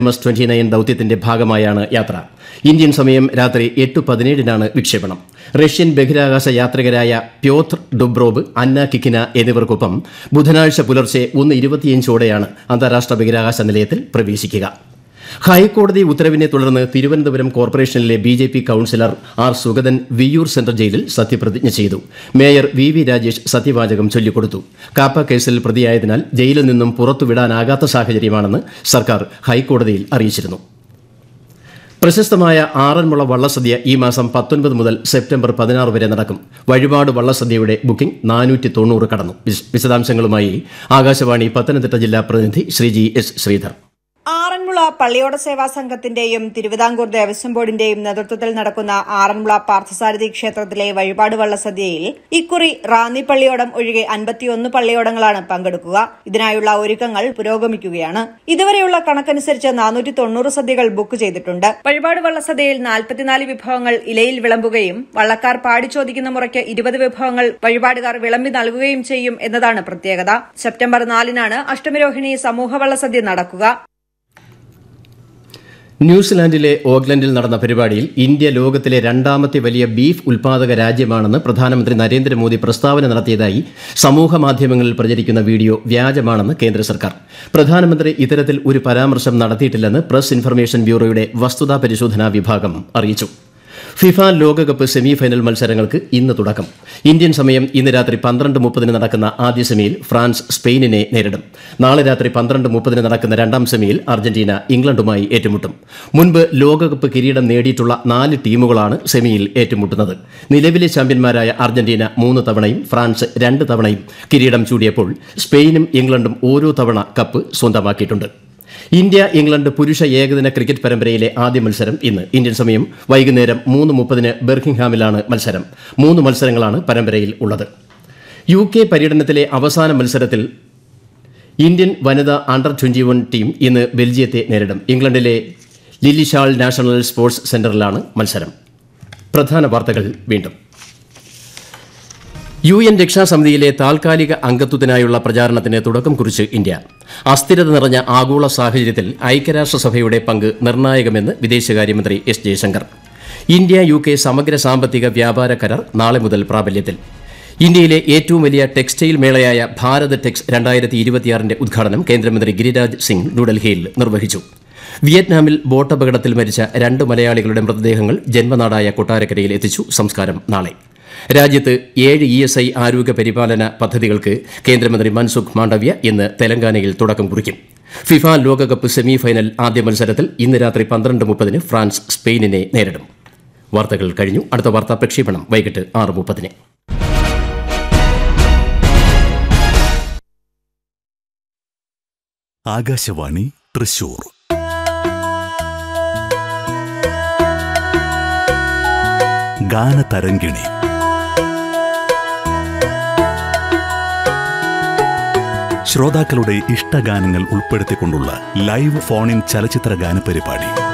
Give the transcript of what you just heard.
S twenty nine ദൌത്യത്തിന്റെ ഭാഗമായാണ് യാത്ര ഇന്ത്യൻ സമയം രാത്രി എട്ട് പതിനേഴിനാണ് വിക്ഷേപണം റഷ്യൻ ബഹിരാകാശ യാത്രികരായ പ്യോത്ര ഡുബ്രോവ് അന്ന കിക്കിന എന്നിവർക്കൊപ്പം ബുധനാഴ്ച പുലർച്ചെ ഒന്ന് ഇരുപത്തിയഞ്ചോടെയാണ് അന്താരാഷ്ട്ര ബഹിരാകാശ നിലയത്തിൽ പ്രവേശിക്കുക ഹൈക്കോടതി ഉത്തരവിനെ തുടർന്ന് തിരുവനന്തപുരം കോർപ്പറേഷനിലെ B J P councillor R Sugathan Viyyur central ജയിലിൽ സത്യപ്രതിജ്ഞ ചെയ്തു മേയർ വി വി രാജേഷ് സത്യവാചകം ചൊല്ലിക്കൊടുത്തു കാപ്പ കേസിൽ പ്രതിയായതിനാൽ ജയിലിൽ നിന്നും പുറത്തുവിടാനാകാത്ത സാഹചര്യമാണെന്ന് സർക്കാർ ഹൈക്കോടതിയിൽ അറിയിച്ചിരുന്നു പ്രശസ്തമായ ആറന്മുള വള്ളസദ്യ ഈ മാസം പത്തൊൻപത് മുതൽ സെപ്റ്റംബർ പതിനാറ് വരെ നടക്കും വഴിപാട് വള്ളസദ്യയുടെ ബുക്കിംഗ് നാനൂറ്റി തൊണ്ണൂറ് കടന്നു വിശ- വിശദാംശങ്ങളുമായി ആകാശവാണി പത്തനംതിട്ട ജില്ലാ പ്രതിനിധി ശ്രീജി എസ് ശ്രീധർ ആറന്മുള പള്ളിയോട സേവാ സംഘത്തിന്റെയും തിരുവിതാംകൂർ ദേവസ്വം ബോർഡിന്റെയും നേതൃത്വത്തിൽ നടക്കുന്ന ആറന്മുള പാർത്ഥസാരഥി ക്ഷേത്രത്തിലെ വഴിപാട് വള്ളസദ്യയിൽ ഇക്കുറി റാന്നി പള്ളിയോടം ഒഴികെ അൻപത്തിയൊന്ന് പള്ളിയോടങ്ങളാണ് പങ്കെടുക്കുക ഇതിനായുള്ള ഒരുക്കങ്ങൾ പുരോഗമിക്കുകയാണ് ഇതുവരെയുള്ള കണക്കനുസരിച്ച് നാനൂറ്റി തൊണ്ണൂറ് സദ്യകൾ ബുക്ക് ചെയ്തിട്ടുണ്ട് വഴിപാട് വള്ളസദ്യയിൽ നാൽപ്പത്തിനാല് വിഭവങ്ങൾ ഇലയിൽ വിളമ്പുകയും വള്ളക്കാർ പാടിച്ചോദിക്കുന്ന മുറയ്ക്ക് ഇരുപത് വിഭവങ്ങൾ വഴിപാടുകാർ വിളമ്പി നൽകുകയും ചെയ്യും എന്നതാണ് പ്രത്യേകത സെപ്റ്റംബർ നാലിനാണ് അഷ്ടമിരോഹിണി സമൂഹ വള്ളസദ്യ നടക്കുക ന്യൂസിലാൻഡിലെ ഓക്ലൻഡിൽ നടന്ന പരിപാടിയിൽ ഇന്ത്യ ലോകത്തിലെ രണ്ടാമത്തെ വലിയ ബീഫ് ഉൽപാദക രാജ്യമാണെന്ന് പ്രധാനമന്ത്രി നരേന്ദ്രമോദി പ്രസ്താവന നടത്തിയതായി സമൂഹ മാധ്യമങ്ങളിൽ പ്രചരിക്കുന്ന വീഡിയോ വ്യാജമാണെന്ന് കേന്ദ്ര സർക്കാർ പ്രധാനമന്ത്രി ഇത്തരത്തിൽ ഒരു പരാമർശം നടത്തിയിട്ടില്ലെന്ന് പ്രസ് ഇൻഫർമേഷൻ ബ്യൂറോയുടെ വസ്തുതാ പരിശോധനാ വിഭാഗം അറിയിച്ചു ഫിഫ ലോകകപ്പ് സെമി ഫൈനൽ മത്സരങ്ങൾക്ക് ഇന്ന് തുടക്കം ഇന്ത്യൻ സമയം ഇന്ന് രാത്രി പന്ത്രണ്ട് മുപ്പതിന് നടക്കുന്ന ആദ്യ സെമിയിൽ ഫ്രാൻസ് സ്പെയിനിനെ നേരിടും നാളെ രാത്രി പന്ത്രണ്ട് മുപ്പതിന് നടക്കുന്ന രണ്ടാം സെമിയിൽ അർജന്റീന ഇംഗ്ലണ്ടുമായി ഏറ്റുമുട്ടും മുൻപ് ലോകകപ്പ് കിരീടം നേടിയിട്ടുള്ള നാല് ടീമുകളാണ് സെമിയിൽ ഏറ്റുമുട്ടുന്നത് നിലവിലെ ചാമ്പ്യന്മാരായ അർജന്റീന മൂന്ന് തവണയും ഫ്രാൻസ് രണ്ട് തവണയും കിരീടം ചൂടിയപ്പോൾ സ്പെയിനും ഇംഗ്ലണ്ടും ഓരോ തവണ കപ്പ് സ്വന്തമാക്കിയിട്ടുണ്ട് ഇന്ത്യ ഇംഗ്ലണ്ട് പുരുഷ ഏകദിന ക്രിക്കറ്റ് പരമ്പരയിലെ ആദ്യ മത്സരം ഇന്ന് ഇന്ത്യൻ സമയം വൈകുന്നേരം മൂന്ന് മുപ്പതിന് ബെർക്കിംഗ്ഹാമിലാണ് മത്സരം മൂന്ന് മത്സരങ്ങളാണ് പരമ്പരയിൽ ഉള്ളത് യു കെ പര്യടനത്തിലെ അവസാന മത്സരത്തിൽ ഇന്ത്യൻ വനിതാ അണ്ടർ ട്വന്റി വൺ ടീം ഇന്ന് ബെൽജിയത്തെ നേരിടും ഇംഗ്ലണ്ടിലെ ലില്ലിഷാൾ നാഷണൽ സ്പോർട്സ് സെന്ററിലാണ് മത്സരം പ്രധാന വാർത്തകൾ വീണ്ടും യു എൻ രക്ഷാസമിതിയിലെ താൽക്കാലിക അംഗത്വത്തിനായുള്ള പ്രചാരണത്തിന് തുടക്കം കുറിച്ച് ഇന്ത്യ അസ്ഥിരത നിറഞ്ഞ ആഗോള സാഹചര്യത്തിൽ ഐക്യരാഷ്ട്രസഭയുടെ പങ്ക് നിർണായകമെന്ന് വിദേശകാര്യമന്ത്രി S Jaishankar India U K സമഗ്ര സാമ്പത്തിക വ്യാപാര കരാർ നാളെ മുതൽ പ്രാബല്യത്തിൽ ഇന്ത്യയിലെ ഏറ്റവും വലിയ ടെക്സ്റ്റൈൽ മേളയായ ഭാരത് ടെക്സ് രണ്ടായിരത്തി ഇരുപത്തിയാറിന്റെ ഉദ്ഘാടനം കേന്ദ്രമന്ത്രി ഗിരിരാജ് സിംഗ് ന്യൂഡൽഹിയിൽ നിർവഹിച്ചു വിയറ്റ്നാമിൽ ബോട്ടപകടത്തിൽ മരിച്ച രണ്ട് മലയാളികളുടെ മൃതദേഹങ്ങൾ ജന്മനാടായ കൊട്ടാരക്കരയിൽ എത്തിച്ചു സംസ്കാരം നാളെ രാജ്യത്ത് ഏഴ് ഇ എസ് ഐ ആരോഗ്യ പരിപാലന പദ്ധതികൾക്ക് കേന്ദ്രമന്ത്രി മൻസുഖ് മാണ്ഡവ്യ ഇന്ന് തെലങ്കാനയിൽ തുടക്കം കുറിക്കും ഫിഫ ലോകകപ്പ് സെമി ഫൈനൽ ആദ്യ മത്സരത്തിൽ ഇന്ന് രാത്രി പന്ത്രണ്ട് മുപ്പതിന് ഫ്രാൻസ് സ്പെയിനിനെ നേരിടും വാർത്തകൾ കഴിഞ്ഞു അടുത്ത വാർത്താ പ്രക്ഷേപണം വൈകിട്ട് ആറ് മുപ്പതിന് ആകാശവാണി തൃശൂർ ഗാനതരംഗിണി ശ്രോതാക്കളുടെ ഇഷ്ടഗാനങ്ങൾ ഉൾപ്പെടുത്തിക്കൊണ്ടുള്ള ലൈവ് ഫോൺ ഇൻ ചലച്ചിത്ര ഗാന പരിപാടി